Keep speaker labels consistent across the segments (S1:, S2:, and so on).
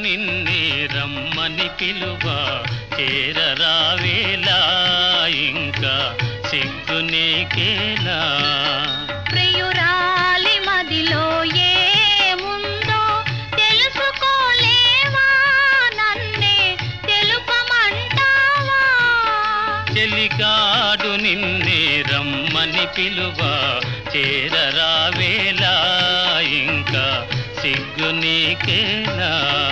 S1: నిన్నే రమ్మని పిలువ చేరరావేలా ఇంకా సిగ్గు నీకేలా
S2: ప్రియురాలి మదిలో ఏముందో తెలుసుకోలేవా నన్నే తెలుపమంటావా
S1: చెలికాడు నిన్నే రమ్మని పిలువ చేరరావేలా ఇంకా సిగ్గు నీకేలా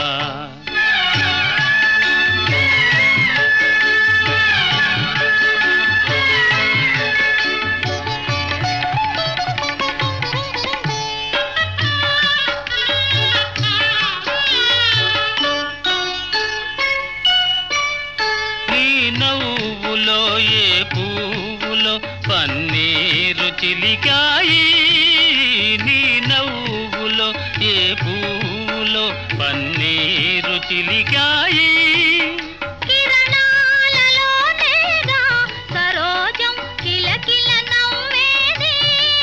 S1: నీ నవ్వులో ఏ పువ్వులో పన్నీరు చిలికాయి నీ నవ్వులో ఏ పువ్వులో పన్నీరు చిలికాయి
S2: కిరణాలలో నేగా సరోజం కిలకిల నవ్వేది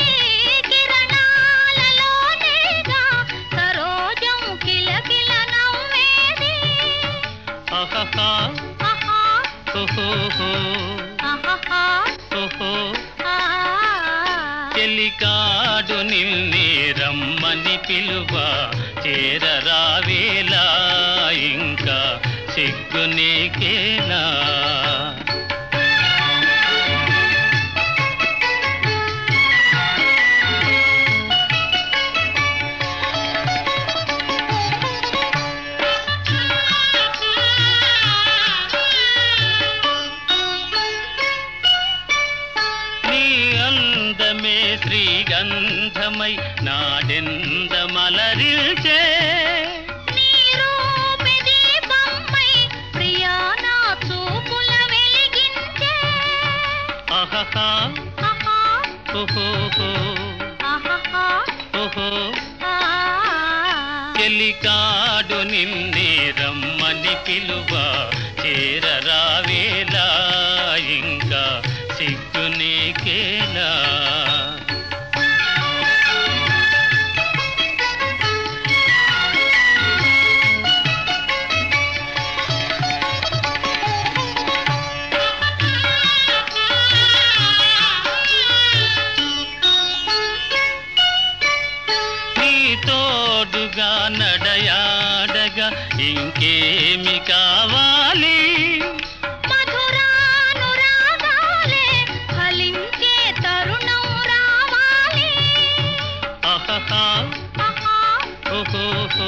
S2: కిరణాలలో నేగా సరోజం కిలకిల నవ్వేది
S1: అహహా
S2: ఆహా
S1: ఓహోహో
S2: ఆహాహా
S1: ఓహో
S2: ఆ
S1: చెలికాడు నిన్నే రమ్మని పిలువ చేరరావేలా ఇంకా సిగ్గు నీకేలా నీ అందమే శ్రీగంధమై నాడెంద మలరిల్చే
S2: నీ రూపే దీపమై ప్రియా నా చూపుల వెలిగించే
S1: అహహా
S2: ఆహా
S1: ఓహోహో
S2: ఆహాహా
S1: ఓహో
S2: ఆ
S1: చెలికాడు నిన్నే రమ్మని పిలువ చేరరావేలా ఇంకా సిగ్గు నీకేలా నీ తోడుగా నడయాడగా ఇంకేమి కావాలి
S2: మధురానురాగాలే ఫలించే తరుణం రావాలి
S1: అహహా
S2: ఆహా
S1: ఓహోహో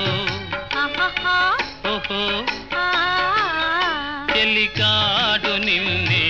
S2: ఆహాహా
S1: ఓహో
S2: ఆ
S1: చెలికాడు నిన్నే